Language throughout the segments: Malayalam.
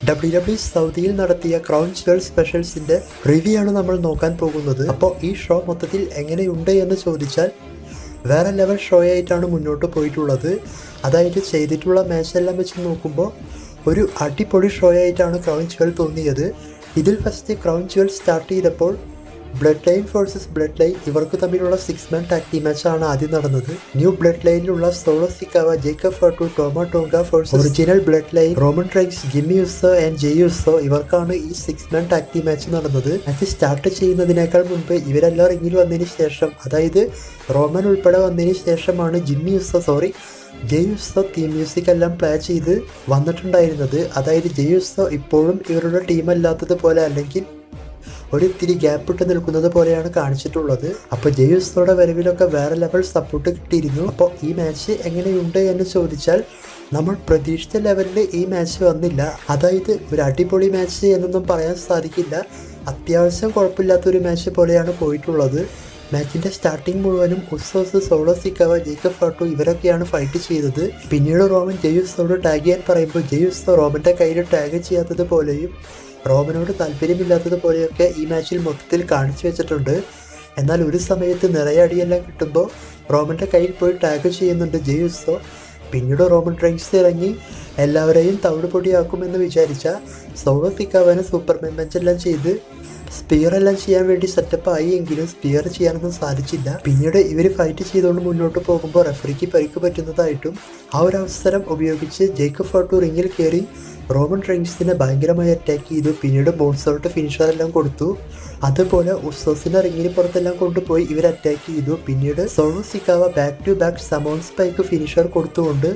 ഡബ്ല്യു ഡബ്ല്യു സൗദിയിൽ നടത്തിയ ക്രൗൺ ജുവൽ സ്പെഷ്യൽസിന്റെ റിവ്യൂ ആണ് നമ്മൾ നോക്കാൻ പോകുന്നത് അപ്പോൾ ഈ ഷോ മൊത്തത്തിൽ എങ്ങനെയുണ്ട് എന്ന് ചോദിച്ചാൽ വേറെ ലെവൽ ഷോ ആയിട്ടാണ് മുന്നോട്ട് പോയിട്ടുള്ളത് അതായത് ചെയ്തിട്ടുള്ള മാച്ച് എല്ലാം വെച്ച് നോക്കുമ്പോൾ ഒരു അടിപൊളി ഷോ ആയിട്ടാണ് ക്രൗൺ ജുവൽ തോന്നിയത് ഇതിൽ ഫസ്റ്റ് ക്രൗൺ ജുവൽ സ്റ്റാർട്ട് ചെയ്തപ്പോൾ bloodline versus bloodline ഇവർക്ക് തമ്മിലുള്ള സിക്സ് മാൻ ടാക് ടീം മാച്ചാണ് ആദ്യം നടന്നത് ന്യൂ ബ്ലഡ് ലൈനിലുള്ള Solo Sikoa Jacob Fatu Tama Tonga versus original bloodline Roman ട്രൈക്സ് Jimmy Uso and Jey Uso ഇവർക്കാണ് ഈ six man tag team match നടന്നത് മാച്ച് സ്റ്റാർട്ട് ചെയ്യുന്നതിനേക്കാൾ മുൻപ് ഇവരെല്ലാം റിങ്ങിൽ വന്നതിന് ശേഷം അതായത് റോമൻ ഉൾപ്പെടെ വന്നതിന് ശേഷമാണ് Jimmy Uso sorry Jey Uso theme music എല്ലാം പ്ലേ ചെയ്ത് വന്നിട്ടുണ്ടായിരുന്നത് അതായത് ജെയുസോ ഇപ്പോഴും ഇവരുടെ ടീം അല്ലാത്തത് പോലെ അല്ലെങ്കിൽ ഒരു ഇത്തിരി ഗ്യാപ്പ് ഇട്ട് നിൽക്കുന്നത് പോലെയാണ് കാണിച്ചിട്ടുള്ളത് അപ്പോൾ ജെയുസോയുടെ വരവിലൊക്കെ വേറെ ലെവൽ സപ്പോർട്ട് കിട്ടിയിരുന്നു അപ്പോൾ ഈ മാച്ച് എങ്ങനെയുണ്ട് എന്ന് ചോദിച്ചാൽ നമ്മൾ പ്രതീക്ഷിച്ച ലെവലിൽ ഈ മാച്ച് വന്നില്ല അതായത് ഒരു അടിപൊളി മാച്ച് എന്നൊന്നും പറയാൻ സാധിക്കില്ല അത്യാവശ്യം കുഴപ്പമില്ലാത്തൊരു മാച്ച് പോലെയാണ് പോയിട്ടുള്ളത് മാച്ചിന്റെ സ്റ്റാർട്ടിംഗ് മുഴുവനും Usos Solo Sikoa Jacob Fatu ഇവരൊക്കെയാണ് ഫൈറ്റ് ചെയ്തത് പിന്നീട് റോമൻ ജെയുസോട് ടാഗ് ചെയ്യാൻ പറയുമ്പോൾ ജെയുസോ റോമന്റെ കയ്യിൽ ടാഗ് ചെയ്യാത്തത് പോലെയും റോമനോട് താല്പര്യമില്ലാത്തത് പോലെയൊക്കെ ഈ മാച്ചിൽ മൊത്തത്തിൽ കാണിച്ചു വെച്ചിട്ടുണ്ട് എന്നാൽ ഒരു സമയത്ത് നിറയെ അടിയെല്ലാം കിട്ടുമ്പോൾ റോമന്റെ കയ്യിൽ പോയി ടാഗ് ചെയ്യുന്നുണ്ട് ജെയുസോ പിന്നീട് റോമൻ ഡ്രിങ്ക്സ് ഇറങ്ങി എല്ലാവരെയും തവിട് പൊടിയാക്കുമെന്ന് വിചാരിച്ച സോളോ സിക്കാവനെ സൂപ്പർമാൻ മാച്ചെല്ലാം ചെയ്ത് സ്പിയർ എല്ലാം ചെയ്യാൻ വേണ്ടി സെറ്റപ്പ് ആയി എങ്കിലും സ്പിയർ ചെയ്യാനൊന്നും സാധിച്ചില്ല പിന്നീട് ഇവർ ഫൈറ്റ് ചെയ്തുകൊണ്ട് മുന്നോട്ട് പോകുമ്പോൾ റെഫറിക്ക് പരിക്ക് പറ്റുന്നതായിട്ടും ആ ഒരു അവസരം ഉപയോഗിച്ച് ജേക്കബ് ഫോർട്ടു റിങ്ങിൽ കയറി റോമൻ ഡ്രിങ്ക്സിനെ ഭയങ്കരമായി അറ്റാക്ക് ചെയ്തു പിന്നീട് ബോൺസൗട്ട് ഫിനിഷർ എല്ലാം കൊടുത്തു അതുപോലെ ഉസോസിനെ റിങ്ങിന് പുറത്തെല്ലാം കൊണ്ടുപോയി ഇവർ അറ്റാക്ക് ചെയ്തു പിന്നീട് സോണു Sikoa back to back Samoan spike finisher കൊടുത്തുകൊണ്ട്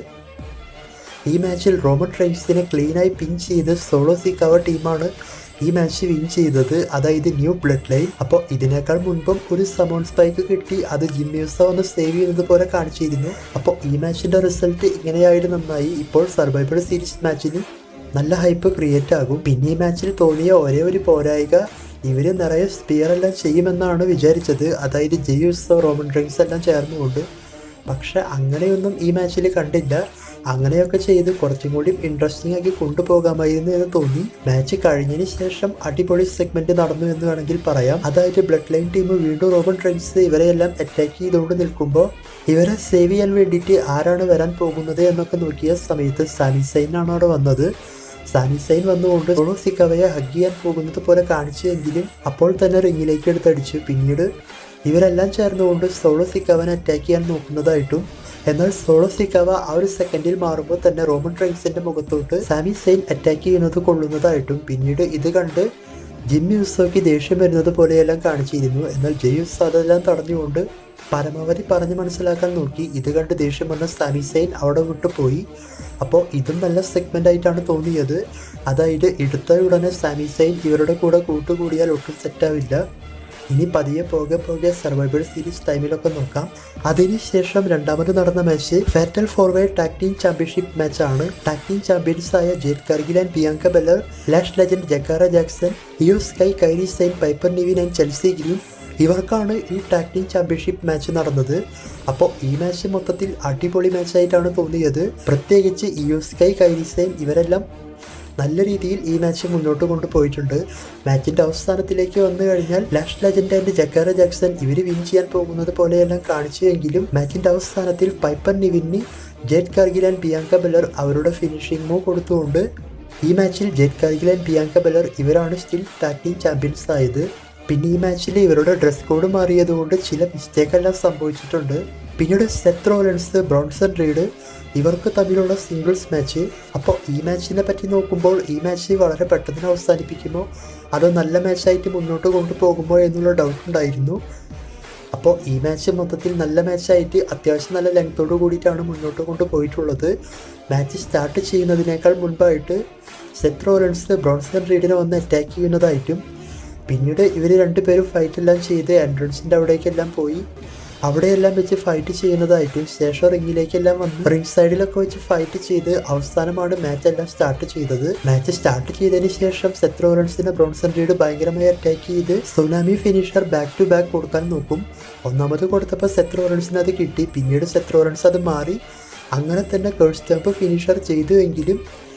ഈ മാച്ചിൽ റോമൻ റൈൻസിനെ ക്ലീനായി പിൻ ചെയ്ത് സോളോ സിക്കാവ ടീമാണ് ഈ മാച്ച് വിൻ ചെയ്തത് അതായത് ന്യൂ ബ്ലഡ് ലൈൻ അപ്പോൾ ഇതിനേക്കാൾ മുൻപും ഒരു സമോൺ സ്പൈക്ക് കിട്ടി അത് ജിമ്മ്യൂസ ഒന്ന് സേവ് ചെയ്യുന്നത് പോലെ കാണിച്ചിരുന്നു അപ്പോൾ ഈ മാച്ചിൻ്റെ റിസൾട്ട് ഇങ്ങനെയായിട്ട് നന്നായി ഇപ്പോൾ സർവൈവർ സീരീസ് മാച്ചിന് നല്ല ഹൈപ്പ് ക്രിയേറ്റ് ആകും പിന്നെ ഈ മാച്ചിൽ തോന്നിയ ഒരേ ഒരു പോരായിക ഇവർ നിറയെ സ്പിയർ എല്ലാം ചെയ്യുമെന്നാണ് വിചാരിച്ചത് അതായത് ജെയ്യൂസോ റോമൻ ഡ്രിങ്ക്സ് എല്ലാം ചേർന്നുകൊണ്ട് പക്ഷെ അങ്ങനെയൊന്നും ഈ മാച്ചിൽ കണ്ടില്ല അങ്ങനെയൊക്കെ ചെയ്ത് കുറച്ചും കൂടി ഇൻട്രസ്റ്റിംഗ് ആക്കി കൊണ്ടുപോകാമായിരുന്നു എന്ന് തോന്നി മാച്ച് കഴിഞ്ഞതിന് ശേഷം അടിപൊളി സെഗ്മെന്റ് നടന്നു എന്ന് വേണമെങ്കിൽ പറയാം അതായത് ബ്ലഡ് ലൈൻ ടീം വീണ്ടും റോബൻ ട്രെയിൻസ് ഇവരെയെല്ലാം അറ്റാക്ക് ചെയ്തുകൊണ്ട് നിൽക്കുമ്പോൾ ഇവരെ സേവ് ചെയ്യാൻ വേണ്ടിയിട്ട് ആരാണ് വരാൻ പോകുന്നത് എന്നൊക്കെ നോക്കിയ സമയത്ത് സാനി സൈൻ ആണ് അവിടെ വന്നത് സാനി സൈൻ വന്നുകൊണ്ട് സോളോ സിക്കവയെ ഹഗ് ചെയ്യാൻ പോകുന്നത് പോലെ കാണിച്ചു എങ്കിലും അപ്പോൾ തന്നെ റിങ്ങിലേക്ക് എടുത്തടിച്ചു പിന്നീട് ഇവരെല്ലാം ചേർന്നുകൊണ്ട് സോളോ സിക്കവനെ അറ്റാക്ക് ചെയ്യാൻ നോക്കുന്നതായിട്ടും എന്നാൽ സോളോ സിക്കാവ ആ ഒരു സെക്കൻഡിൽ മാറുമ്പോൾ തന്നെ റോമൻ റൈൻസിന്റെ മുഖത്തോട്ട് സാമി സെയിൻ അറ്റാക്ക് ചെയ്യുന്നത് കൊള്ളുന്നതായിട്ടും പിന്നീട് ഇത് കണ്ട് ജിമ്മി ഉസോക്ക് ദേഷ്യം വരുന്നത് പോലെയെല്ലാം കാണിച്ചിരുന്നു എന്നാൽ ജയ് ഉസോ അതെല്ലാം തടഞ്ഞുകൊണ്ട് പരമാവധി പറഞ്ഞ് മനസ്സിലാക്കാൻ നോക്കി ഇത് കണ്ട് ദേഷ്യം വന്ന സാമി സെയിൻ അവിടെ വിട്ടു പോയി അപ്പോൾ ഇതും നല്ല സെഗ്മെന്റ് ആയിട്ടാണ് തോന്നിയത് അതായത് എടുത്ത ഉടനെ സാമി സെയിൻ ഇവരുടെ കൂടെ കൂട്ടുകൂടിയാൽ ഒട്ടും സെറ്റാവില്ല ഇനി പതിയെ പോകെ പോകെ സർവൈവർ സീരീസ് ടൈമിലൊക്കെ നോക്കാം അതിനുശേഷം രണ്ടാമത് നടന്ന match fatal four way tag team championship മാച്ചാണ് ടാക് ടീം ചാമ്പ്യൻസ് ആയ Jade Cargill and Bianca Belair Lash Legend Jakara Jackson Iyo Sky Kairi Sane Piper Niven and Chelsea Green ഇവർക്കാണ് ഈ ടാക് ടീം ചാമ്പ്യൻഷിപ്പ് മാച്ച് നടന്നത് അപ്പോൾ ഈ മാച്ച് മൊത്തത്തിൽ അടിപൊളി മാച്ചായിട്ടാണ് തോന്നിയത് പ്രത്യേകിച്ച് യു സ്കൈ കൈരി സൈൻ ഇവരെല്ലാം നല്ല രീതിയിൽ ഈ മാച്ച് മുന്നോട്ട് കൊണ്ടുപോയിട്ടുണ്ട് മാച്ചിന്റെ അവസാനത്തിലേക്ക് വന്നു കഴിഞ്ഞാൽ Lash Legend and Jakara Jackson ഇവർ വിൻ ചെയ്യാൻ പോകുന്നത് പോലെയെല്ലാം കാണിച്ചു എങ്കിലും മാച്ചിന്റെ അവസാനത്തിൽ Piper Niven Jade Cargill and Bianca Belair അവരുടെ ഫിനിഷിംഗ് മൂവ് കൊടുത്തുകൊണ്ട് ഈ മാച്ചിൽ Jade Cargill and Bianca Belair ഇവരാണ് സ്റ്റിൽ ടാക് ടീം ചാമ്പ്യൻസ് ആയത് പിന്നെ ഈ മാച്ചിൽ ഇവരുടെ ഡ്രസ് കോഡ് മാറിയതുകൊണ്ട് ചില മിസ്റ്റേക്ക് എല്ലാം സംഭവിച്ചിട്ടുണ്ട് പിന്നീട് സെത്ത് റോലൻസ് ബ്രോൺസൺ റീഡ് ഇവർക്ക് തമ്മിലുള്ള സിംഗിൾസ് മാച്ച് അപ്പോൾ ഈ മാച്ചിനെ പറ്റി നോക്കുമ്പോൾ ഈ മാച്ച് വളരെ പെട്ടെന്ന് അവസാനിപ്പിക്കുമോ അതോ നല്ല മാച്ചായിട്ട് മുന്നോട്ട് കൊണ്ടുപോകുമോ എന്നുള്ള ഡൗട്ട് ഉണ്ടായിരുന്നു അപ്പോൾ ഈ മാച്ച് മൊത്തത്തിൽ നല്ല മാച്ചായിട്ട് അത്യാവശ്യം നല്ല ലെങ്ത്തോട് കൂടിയിട്ടാണ് മുന്നോട്ട് കൊണ്ടുപോയിട്ടുള്ളത് മാച്ച് സ്റ്റാർട്ട് ചെയ്യുന്നതിനേക്കാൾ മുൻപായിട്ട് സെത്ത് റോലൻസ് ബ്രോൺസൺ റീഡിനെ വന്ന് അറ്റാക്ക് ചെയ്യുന്നതായിട്ടും പിന്നീട് ഇവർ രണ്ടുപേരും ഫൈറ്റ് എല്ലാം ചെയ്ത് എൻട്രൻസിൻ്റെ അവിടേക്കെല്ലാം പോയി അവിടെയെല്ലാം വെച്ച് ഫൈറ്റ് ചെയ്യുന്നതായിട്ടും ശേഷം റിങ്ങിലേക്കെല്ലാം വന്ന് റിംഗ് സൈഡിലൊക്കെ വെച്ച് ഫൈറ്റ് ചെയ്ത് അവസാനമാണ് മാച്ച് എല്ലാം സ്റ്റാർട്ട് ചെയ്തത് മാച്ച് സ്റ്റാർട്ട് ചെയ്തതിന് ശേഷം സെത്ത് റോലൻസിനെ ബ്രോൺസൺ റീഡ് ഭയങ്കരമായി അറ്റാക്ക് ചെയ്ത് tsunami finisher back to back കൊടുക്കാൻ നോക്കും ഒന്നാമത് കൊടുത്തപ്പോൾ സെത്ത് റോലൻസിന് അത് കിട്ടി പിന്നീട് സെത്ത് റോലൻസ് അത് മാറി അങ്ങനെ തന്നെ കേൾ സ്റ്റംപ് ഫിനിഷർ ചെയ്തു എങ്കിലും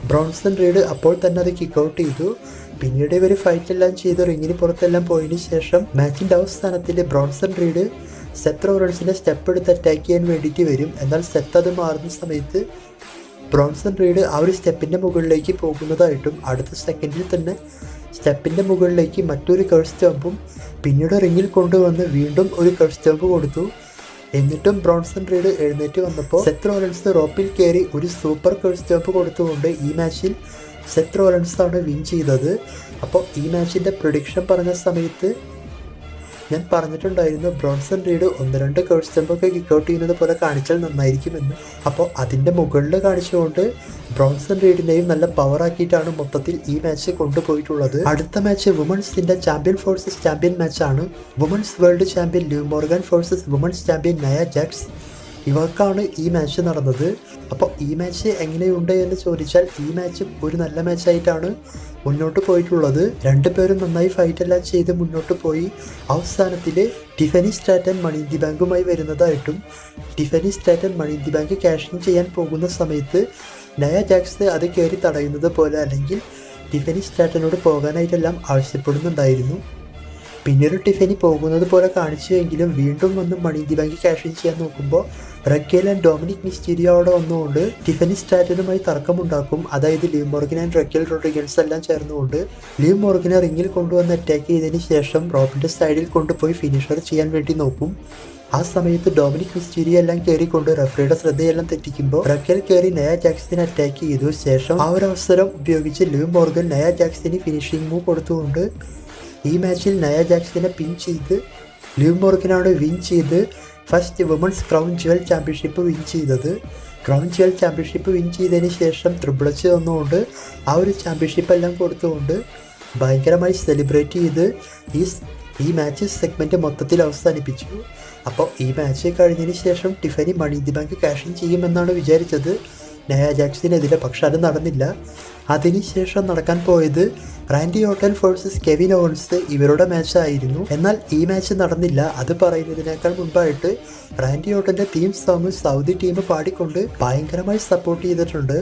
ബ്രോൺസൺ റീഡ് അപ്പോൾ തന്നെ അത് കിക്ക് ഔട്ട് ചെയ്തു പിന്നീട് ഇവർ ഫൈറ്റ് എല്ലാം ചെയ്ത് റിങ്ങിന് പുറത്തെല്ലാം പോയതിനു ശേഷം മാച്ചിൻ്റെ അവസാനത്തിൽ ബ്രോൺസൺ റീഡ് സെത്ത് റോളൻസിനെ സ്റ്റെപ്പ് എടുത്ത് അറ്റാക്ക് ചെയ്യാൻ വേണ്ടിയിട്ട് വരും എന്നാൽ സെത്ത് അത് മാറുന്ന സമയത്ത് ബ്രോൺസൺ റീഡ് ആ ഒരു സ്റ്റെപ്പിൻ്റെ മുകളിലേക്ക് പോകുന്നതായിട്ടും അടുത്ത സെക്കൻഡിൽ തന്നെ സ്റ്റെപ്പിൻ്റെ മുകളിലേക്ക് മറ്റൊരു കർ സ്റ്റോമ്പും പിന്നീട് റിങ്ങിൽ കൊണ്ടുവന്ന് വീണ്ടും ഒരു കർ സ്റ്റോമ്പ് കൊടുത്തു എന്നിട്ടും ബ്രോൺസൺ റീഡ് എഴുന്നേറ്റ് വന്നപ്പോൾ സെത്ത് റോലൻസ് റോപ്പിൽ കയറി ഒരു സൂപ്പർ കർ സ്റ്റോമ്പ് കൊടുത്തുകൊണ്ട് ഈ മാച്ചിൽ സെത്ത് റോലൻസ് ആണ് വിൻ ചെയ്തത് അപ്പോൾ ഈ മാച്ചിൻ്റെ പ്രൊഡിക്ഷൻ പറഞ്ഞ സമയത്ത് ഞാൻ പറഞ്ഞിട്ടുണ്ടായിരുന്നു ബ്രോൺസൺ റീഡ് ഒന്ന് രണ്ട് കേൾ സ്റ്റെമ്പൊക്കെ കിക്ക് ഔട്ട് ചെയ്യുന്നത് പോലെ കാണിച്ചാൽ നന്നായിരിക്കുമെന്ന് അപ്പോൾ അതിൻ്റെ മുകളിൽ കാണിച്ചുകൊണ്ട് ബ്രോൺസൺ റീഡിനെയും നല്ല പവർ ആക്കിയിട്ടാണ് മൊത്തത്തിൽ ഈ മാച്ച് കൊണ്ടുപോയിട്ടുള്ളത് അടുത്ത മാച്ച് വുമൺസിൻ്റെ ചാമ്പ്യൻ ഫോഴ്സസ് ചാമ്പ്യൻ മാച്ചാണ് women's world champion Liv Morgan versus women's champion Nia Jax ഇവർക്കാണ് ഈ മാച്ച് നടന്നത് അപ്പോൾ ഈ മാച്ച് എങ്ങനെയുണ്ട് എന്ന് ചോദിച്ചാൽ ഈ മാച്ചും ഒരു നല്ല മാച്ചായിട്ടാണ് മുന്നോട്ട് പോയിട്ടുള്ളത് രണ്ടുപേരും നന്നായി ഫൈറ്റ് എല്ലാം ചെയ്ത് മുന്നോട്ട് പോയി അവസാനത്തിൽ ടിഫനി സ്റ്റാറ്റൻ മണിന്തി ബാങ്കുമായി വരുന്നതായിട്ടും Tiffany Stratton money in the bank cashing ചെയ്യാൻ പോകുന്ന സമയത്ത് നയ ജാക്സ് അത് കയറി തടയുന്നത് പോലെ അല്ലെങ്കിൽ ടിഫനി സ്റ്റാറ്റനോട് പോകാനായിട്ടെല്ലാം ആവശ്യപ്പെടുന്നുണ്ടായിരുന്നു പിന്നീട് ടിഫനി പോകുന്നത് പോലെ കാണിച്ചുവെങ്കിലും വീണ്ടും വന്ന് മണിന്തി ബാങ്ക് ക്യാഷ് ഇൻ ചെയ്യാൻ നോക്കുമ്പോൾ റക്കേൽ ആൻഡ് ഡൊമിനിക് മിസ്റ്റീരിയോ അവിടെ വന്നുകൊണ്ട് ടിഫനി സ്റ്റാറ്റിനുമായി തർക്കമുണ്ടാക്കും അതായത് Liv Morgan and Raquel Rodriguez എല്ലാം ചേർന്നുകൊണ്ട് ലീവ് മോർഗനെ റിങ്ങിൽ കൊണ്ടുവന്ന് അറ്റാക്ക് ചെയ്തതിന് ശേഷം റോബിൻ്റെ സൈഡിൽ കൊണ്ടുപോയി ഫിനിഷർ ചെയ്യാൻ വേണ്ടി നോക്കും ആ സമയത്ത് ഡൊമിനിക് മിസ്റ്റീരിയോ എല്ലാം കയറിക്കൊണ്ട് റഫറിയുടെ ശ്രദ്ധയെല്ലാം തെറ്റിക്കുമ്പോൾ റക്കേൽ കയറി നയ ജാക്സിനെ അറ്റാക്ക് ചെയ്തു ശേഷം ആ ഒരു അവസരം ഉപയോഗിച്ച് ലീവ് മോർഗൻ നയ ജാക്സിന് ഫിനിഷിംഗ് മൂവ് കൊടുത്തുകൊണ്ട് ഈ മാച്ചിൽ നയ ജാക്സിനെ പിൻ ചെയ്ത് ലിവ് മോർഗനാണ് വിൻ ചെയ്ത് first women's crown jewel championship win ചെയ്തത് ക്രൗൺ ജുവൽ ചാമ്പ്യൻഷിപ്പ് വിൻ ചെയ്തതിന് ശേഷം ത്രിബിളച്ച് വന്നുകൊണ്ട് ആ ഒരു ചാമ്പ്യൻഷിപ്പ് എല്ലാം കൊടുത്തുകൊണ്ട് ഭയങ്കരമായി സെലിബ്രേറ്റ് ചെയ്ത് ഈ ഈ മാച്ച് സെഗ്മെൻറ്റ് മൊത്തത്തിൽ അവസാനിപ്പിച്ചു അപ്പോൾ ഈ മാച്ച് കഴിഞ്ഞതിന് ശേഷം Tiffany money the bank cash in ചെയ്യുമെന്നാണ് വിചാരിച്ചത് നയ ജാക്സിനെതിരെ പക്ഷെ അത് നടന്നില്ല അതിനുശേഷം നടക്കാൻ പോയത് Randy Orton versus Kevin Owens ഇവരുടെ മാച്ച് ആയിരുന്നു എന്നാൽ ഈ മാച്ച് നടന്നില്ല അത് പറയുന്നതിനേക്കാൾ മുമ്പായിട്ട് റാൻഡി ഓട്ടന്റെ തീം സോങ് സൗദി ടീം പാടിക്കൊണ്ട് ഭയങ്കരമായി സപ്പോർട്ട് ചെയ്തിട്ടുണ്ട്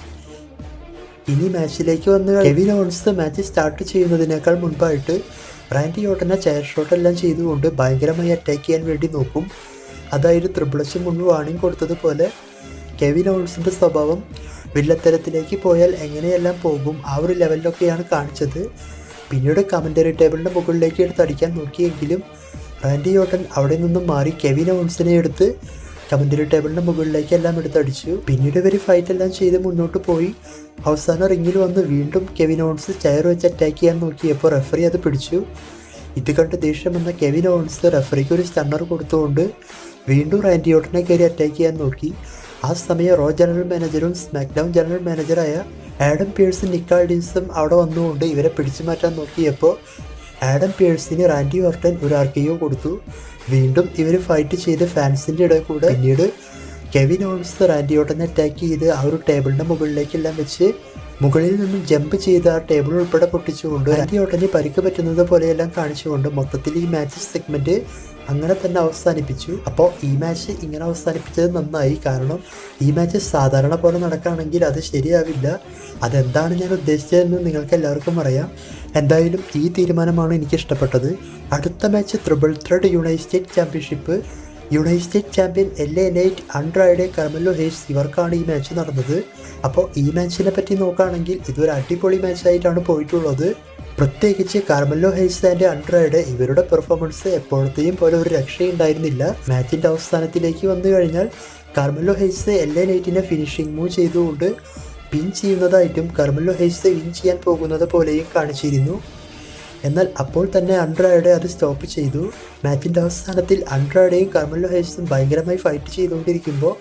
ഇനി മാച്ചിലേക്ക് വന്ന് കെവിൻ ഓവൻസ് മാച്ച് സ്റ്റാർട്ട് ചെയ്യുന്നതിനേക്കാൾ മുൻപായിട്ട് റാൻഡി ഓട്ടനെ ചെയർ ഷോട്ട് എല്ലാം ചെയ്തുകൊണ്ട് ഭയങ്കരമായി അറ്റാക്ക് ചെയ്യാൻ വേണ്ടി നോക്കും അതായത് ത്രിബിളച്ച് മുൻപ് വാണിംഗ് കൊടുത്തതുപോലെ കെവിൻ ഓവൻസിന്റെ സ്വഭാവം വില്ലത്തരത്തിലേക്ക് പോയാൽ എങ്ങനെയെല്ലാം പോകും ആ ഒരു ലെവലിലൊക്കെയാണ് കാണിച്ചത് പിന്നീട് കമൻ്ററി ടേബിളിൻ്റെ മുകളിലേക്ക് എടുത്ത് അടിക്കാൻ നോക്കിയെങ്കിലും റാൻഡി ഓട്ടൻ അവിടെ നിന്നും മാറി കെവിൻ ഓൺസിനെ എടുത്ത് കമൻ്ററി ടേബിളിൻ്റെ മുകളിലേക്ക് എല്ലാം എടുത്തടിച്ചു പിന്നീട് ഇവർ ഫൈറ്റ് എല്ലാം ചെയ്ത് മുന്നോട്ട് പോയി അവസാന റിങ്ങിൽ വന്ന് വീണ്ടും കെവിൻ ഓൺസ് ചെയർ വെച്ച് അറ്റാക്ക് ചെയ്യാൻ നോക്കിയപ്പോൾ റെഫറി അത് പിടിച്ചു ഇത് കണ്ട് ദേഷ്യം വന്ന കെവിൻ ഓൺസ് റെഫറിക്ക് ഒരു സ്റ്റണ്ണർ കൊടുത്തുകൊണ്ട് വീണ്ടും റാൻഡി ഓട്ടനെ കയറി അറ്റാക്ക് ചെയ്യാൻ നോക്കി ആ സമയം റോ ജനറൽ മാനേജറും സ്മാക്ക് ഡൗൺ ജനറൽ മാനേജറായ ആഡം പിയേഴ്സും നിക്കാൾഡിൻസും അവിടെ വന്നുകൊണ്ട് ഇവരെ പിടിച്ചു മാറ്റാൻ നോക്കിയപ്പോൾ ആഡം പിയേഴ്സിന് റാൻഡി ഓർട്ടൻ ഒരു ആർക്കിയോ കൊടുത്തു വീണ്ടും ഇവർ ഫൈറ്റ് ചെയ്ത് ഫാൻസിൻ്റെ ഇടയിൽ കൂടെ പിന്നീട് കെവിൻ ഓൺസ് റാൻഡി ഓട്ടനെ അറ്റാക്ക് ചെയ്ത് ആ ഒരു ടേബിളിൻ്റെ മുകളിലേക്കെല്ലാം വെച്ച് മുകളിൽ നിന്നും ജമ്പ് ചെയ്ത് ആ ടേബിൾ ഉൾപ്പെടെ പൊട്ടിച്ചുകൊണ്ട് റാൻഡി ഓട്ടന് പരിക്ക് പറ്റുന്നത് പോലെയെല്ലാം കാണിച്ചുകൊണ്ട് മൊത്തത്തിൽ ഈ മാച്ച് സെഗ്മെൻറ്റ് അങ്ങനെ തന്നെ അവസാനിപ്പിച്ചു അപ്പോൾ ഈ മാച്ച് ഇങ്ങനെ അവസാനിപ്പിച്ചത് നന്നായി കാരണം ഈ മാച്ച് സാധാരണ പോലെ നടക്കുകയാണെങ്കിൽ അത് ശരിയാവില്ല അതെന്താണ് ഞാൻ ഉദ്ദേശിച്ചതെന്ന് നിങ്ങൾക്ക് എല്ലാവർക്കും അറിയാം എന്തായാലും ഈ തീരുമാനമാണ് എനിക്ക് ഇഷ്ടപ്പെട്ടത് അടുത്ത match triple threat United Championship United champion L A Knight Andrade Carmelo Hayes ഇവർക്കാണ് ഈ മാച്ച് നടന്നത് അപ്പോൾ ഈ മാച്ചിനെ പറ്റി നോക്കുകയാണെങ്കിൽ ഇതൊരു അടിപൊളി മാച്ചായിട്ടാണ് പോയിട്ടുള്ളത് പ്രത്യേകിച്ച് കാർമല്ലോ ഹെയ്സ് ആൻഡ് അൺഡ്രൈഡ് ഇവരുടെ പെർഫോമൻസ് എപ്പോഴത്തെയും പോലെ ഒരു രക്ഷയുണ്ടായിരുന്നില്ല മാച്ചിൻ്റെ അവസാനത്തിലേക്ക് വന്നു കഴിഞ്ഞാൽ കാർമല്ലോ ഹെയ്സ് എൽ എ നൈറ്റിനെ ഫിനിഷിംഗ് മൂവ് ചെയ്തുകൊണ്ട് പിൻ ചെയ്യുന്നതായിട്ടും കാർമല്ലോ ഹെയ്സ് വിൻ ചെയ്യാൻ പോകുന്നത് പോലെയും കാണിച്ചിരുന്നു എന്നാൽ അപ്പോൾ തന്നെ അൺഡ്രായുടെ അത് സ്റ്റോപ്പ് ചെയ്തു മാച്ചിൻ്റെ അവസാനത്തിൽ അൺഡ്രായുടെയും കാർമല്ലോ ഹെയ്സും ഭയങ്കരമായി ഫൈറ്റ് ചെയ്തുകൊണ്ടിരിക്കുമ്പോൾ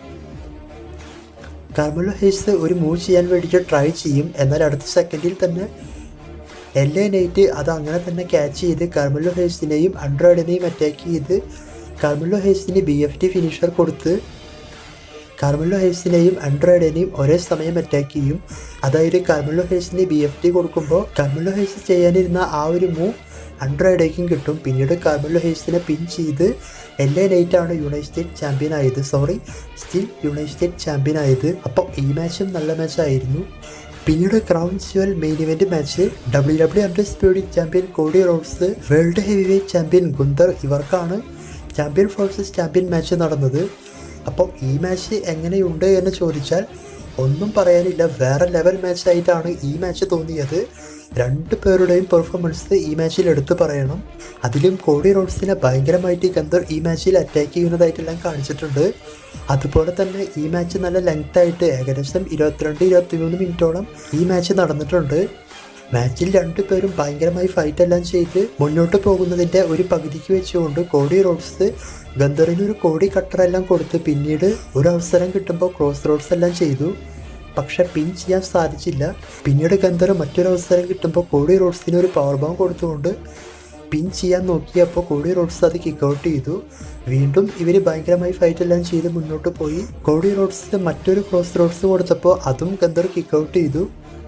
കാർമല്ലോ ഹെയ്സ് ഒരു മൂവ് ചെയ്യാൻ വേണ്ടിയിട്ട് ട്രൈ ചെയ്യും എന്നാൽ അടുത്ത സെക്കൻഡിൽ തന്നെ എൽ എ നൈറ്റ് അത് അങ്ങനെ തന്നെ ക്യാച്ച് ചെയ്ത് കാർമല്ലോ ഹെയ്സിനെയും അൺഡ്രോയിഡിനെയും അറ്റാക്ക് ചെയ്ത് കാർമല്ലോ ഹെയ്സിന് ബി എഫ് ടി ഫിനിഷർ കൊടുത്ത് കാർമല്ലോ ഹെയ്സിനെയും അൺഡ്രോയിഡിനെയും ഒരേ സമയം അറ്റാക്ക് ചെയ്യും അതായത് കാർമല്ലോ ഹെയ്സിന് ബി എഫ് ടി കൊടുക്കുമ്പോൾ കാർമല്ലോ ഹെയ്സ് ചെയ്യാനിരുന്ന ആ ഒരു മൂവ് അൺഡ്രോയിഡേക്കും കിട്ടും പിന്നീട് കാർമല്ലോ ഹെയ്സിനെ പിൻ ചെയ്ത് എൽ എ നൈറ്റ് ആണ് യുണൈറ്റഡ് ചാമ്പ്യൻ ആയത് സോറി സ്റ്റിൽ യുണൈറ്റഡ് ചാമ്പ്യൻ ആയത് അപ്പോൾ ഈ മാച്ചും നല്ല മാച്ചായിരുന്നു പിന്നീട് crown jewel main event match W W undisputed champion Cody Rhodes world heavyweight champion Gunther ഇവർക്കാണ് ചാമ്പ്യൻ ഫോഴ്സസ് ചാമ്പ്യൻ മാച്ച് നടന്നത് അപ്പോൾ ഈ മാച്ച് എങ്ങനെയുണ്ട് എന്ന് ചോദിച്ചാൽ ഒന്നും പറയാനില്ല വേറെ ലെവൽ മാച്ച് ആയിട്ടാണ് ഈ മാച്ച് തോന്നിയത് രണ്ട് പേരുടെയും പെർഫോമൻസ് ഈ മാച്ചിൽ എടുത്തു പറയണം അതിലും കോഡി റോഡ്സിനെ ഭയങ്കരമായിട്ട് ഗന്ധർ ഈ മാച്ചിൽ അറ്റാക്ക് ചെയ്യുന്നതായിട്ടെല്ലാം കാണിച്ചിട്ടുണ്ട് അതുപോലെ തന്നെ ഈ മാച്ച് നല്ല ലെങ്ത് ആയിട്ട് ഏകദേശം ഇരുപത്തിരണ്ട് ഇരുപത്തിമൂന്ന് മിനിറ്റോളം ഈ മാച്ച് നടന്നിട്ടുണ്ട് മാച്ചിൽ രണ്ടുപേരും ഭയങ്കരമായി ഫൈറ്റ് എല്ലാം ചെയ്ത് മുന്നോട്ട് പോകുന്നതിൻ്റെ ഒരു പകുതിക്ക് വെച്ചുകൊണ്ട് കോഡി റോഡ്സ് ഗന്ധറിന് ഒരു കോടി കട്ടറെല്ലാം കൊടുത്ത് പിന്നീട് ഒരു അവസരം കിട്ടുമ്പോൾ ക്രോസ് റോഡ്സ് എല്ലാം ചെയ്തു പക്ഷെ പിൻ ചെയ്യാൻ സാധിച്ചില്ല പിന്നീട് ഗന്ധർ മറ്റൊരു അവസരം കിട്ടുമ്പോൾ കോഡി റോഡ്സിന് ഒരു പവർ ബോം കൊടുത്തുകൊണ്ട് പിൻ ചെയ്യാൻ നോക്കിയപ്പോൾ കോഡി റോഡ്സ് അത് കിക്ക് ഔട്ട് ചെയ്തു വീണ്ടും ഇവർ ഭയങ്കരമായി ഫൈറ്റ് എല്ലാം ചെയ്ത് മുന്നോട്ട് പോയി കോഡി റോഡ്സിന് മറ്റൊരു ക്രോസ് റോഡ്സ് കൊടുത്തപ്പോൾ അതും ഗന്ധർ കിക്ക് ഔട്ട് ചെയ്തു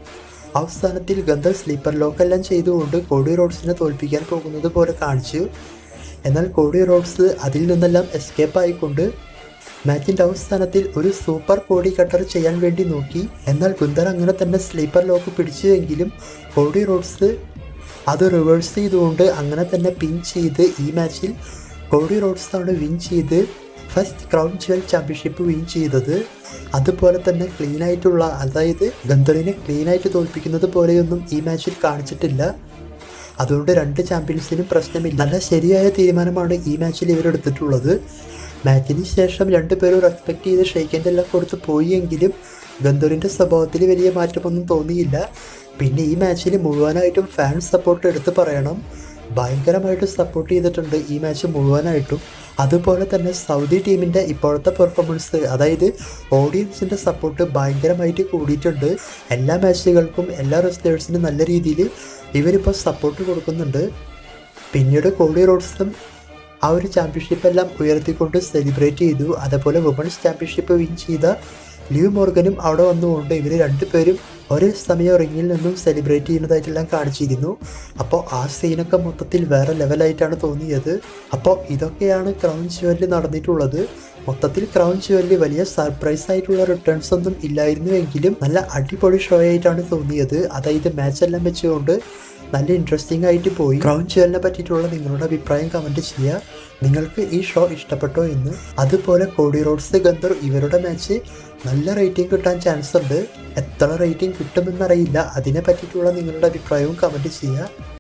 അവസാനത്തിൽ ഗന്ധർ സ്ലീപ്പർ ലോക്ക് എല്ലാം ചെയ്തുകൊണ്ട് കോഡി റോഡ്സിനെ തോൽപ്പിക്കാൻ പോകുന്നത് പോലെ കാണിച്ചു എന്നാൽ കോഡി റോഡ്സ് അതിൽ നിന്നെല്ലാം എസ്കേപ്പ് ആയിക്കൊണ്ട് മാച്ചിൻ്റെ അവസാനത്തിൽ ഒരു സൂപ്പർ കോഡി കട്ടർ ചെയ്യാൻ വേണ്ടി നോക്കി എന്നാൽ ഗുന്ദർ അങ്ങനെ തന്നെ സ്ലീപ്പർ ലോക്ക് പിടിച്ചുവെങ്കിലും കോഡി റോഡ്സ് അത് റിവേഴ്സ് ചെയ്തുകൊണ്ട് അങ്ങനെ തന്നെ പിൻ ചെയ്ത് ഈ മാച്ചിൽ കോഡി റോഡ്സ് ആണ് വിൻ ചെയ്ത് first crown jewel championship win ചെയ്തത് അതുപോലെ തന്നെ ക്ലീൻ ആയിട്ടുള്ള അതായത് ഗന്ധറിനെ ക്ലീൻ ആയിട്ട് തോൽപ്പിക്കുന്നത് പോലെയൊന്നും ഈ മാച്ചിൽ കാണിച്ചിട്ടില്ല അതുകൊണ്ട് രണ്ട് ചാമ്പ്യൻസിനും പ്രശ്നമില്ല നല്ല ശരിയായ തീരുമാനമാണ് ഈ മാച്ചിൽ ഇവരെടുത്തിട്ടുള്ളത് മാച്ചിന് ശേഷം രണ്ടുപേരും റെസ്പെക്ട് ചെയ്ത് ഷെയ്ക്കൻ്റെ എല്ലാം കൊടുത്ത് പോയി എങ്കിലും ഗന്ധറിൻ്റെ സ്വഭാവത്തിൽ വലിയ മാറ്റമൊന്നും തോന്നിയില്ല പിന്നെ ഈ മാച്ചിൽ മുഴുവനായിട്ടും ഫാൻ സപ്പോർട്ട് എടുത്ത് പറയണം ഭയങ്കരമായിട്ട് സപ്പോർട്ട് ചെയ്തിട്ടുണ്ട് ഈ മാച്ച് മുഴുവനായിട്ടും അതുപോലെ തന്നെ സൗദി ടീമിൻ്റെ ഇപ്പോഴത്തെ പെർഫോമൻസ് അതായത് ഓഡിയൻസിൻ്റെ സപ്പോർട്ട് ഭയങ്കരമായിട്ട് കൂടിയിട്ടുണ്ട് എല്ലാ മാച്ചുകൾക്കും എല്ലാ റെസ്ലേഴ്സിനും നല്ല രീതിയിൽ ഇവരിപ്പോൾ സപ്പോർട്ട് കൊടുക്കുന്നുണ്ട് പിന്നീട് കോഡി റോഡ്സും ആ ഒരു ചാമ്പ്യൻഷിപ്പ് എല്ലാം ഉയർത്തിക്കൊണ്ട് സെലിബ്രേറ്റ് ചെയ്തു അതേപോലെ വുമൺസ് ചാമ്പ്യൻഷിപ്പ് വിൻ ചെയ്ത ലിവ് മോർഗനും അവിടെ വന്നുകൊണ്ട് ഇവർ രണ്ടുപേരും ഒരേ സമയം റിങ്ങിൽ നിന്നും സെലിബ്രേറ്റ് ചെയ്യുന്നതായിട്ടെല്ലാം കാണിച്ചിരുന്നു അപ്പോൾ ആ സീനൊക്കെ മൊത്തത്തിൽ വേറെ ലെവലായിട്ടാണ് തോന്നിയത് അപ്പോൾ ഇതൊക്കെയാണ് ക്രൗൺ ജ്വല്ലിൽ നടന്നിട്ടുള്ളത് മൊത്തത്തിൽ ക്രൗൺ ജ്വല്ലിൽ വലിയ സർപ്രൈസ് ആയിട്ടുള്ള റിട്ടേൺസ് ഒന്നും ഇല്ലായിരുന്നുവെങ്കിലും നല്ല അടിപൊളി ഷോ ആയിട്ടാണ് തോന്നിയത് അതായത് മാച്ച് എല്ലാം വെച്ചുകൊണ്ട് നല്ല ഇൻട്രസ്റ്റിംഗ് ആയിട്ട് പോയി ക്രൗൺ ജ്വലിനെ പറ്റിയിട്ടുള്ള നിങ്ങളുടെ അഭിപ്രായം കമൻറ്റ് ചെയ്യുക നിങ്ങൾക്ക് ഈ ഷോ ഇഷ്ടപ്പെട്ടോ എന്ന് അതുപോലെ കോഡി റോഡ്സ് ഗന്ധർ ഇവരുടെ മാച്ച് നല്ല റേറ്റിംഗ് കിട്ടാൻ ചാൻസ് ഉണ്ട് എത്ര റേറ്റിംഗ് കിട്ടുമെന്നറിയില്ല അതിനെ പറ്റിയിട്ടുള്ള നിങ്ങളുടെ അഭിപ്രായവും കമൻറ്റ് ചെയ്യുക